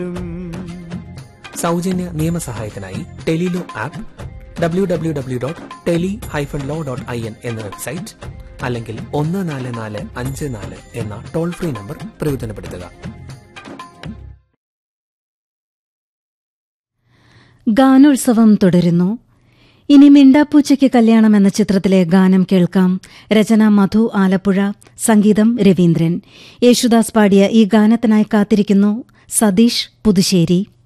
സൗജന്യ നിയമസഹായത്തിനായി tele law app W W W dot tele hyphen law dot I N എന്ന website അല്ലെങ്കിൽ ഒന്ന് നാല് നാല് അഞ്ച് നാല് എന്ന ടോൾ ഫ്രീ നമ്പർ പ്രയോജനപ്പെടുത്തുക ഗാനോത്സവം തുടരുന്നു ഇനി മിണ്ടാപ്പൂച്ചയ്ക്ക് കല്യാണം എന്ന ചിത്രത്തിലെ ഗാനം കേൾക്കാം രചന മധു ആലപ്പുഴ സംഗീതം രവീന്ദ്രൻ യേശുദാസ് പാടിയ ഈ ഗാനത്തിനായി കാത്തിരിക്കുന്നു സതീഷ് പുതുശ്ശേരി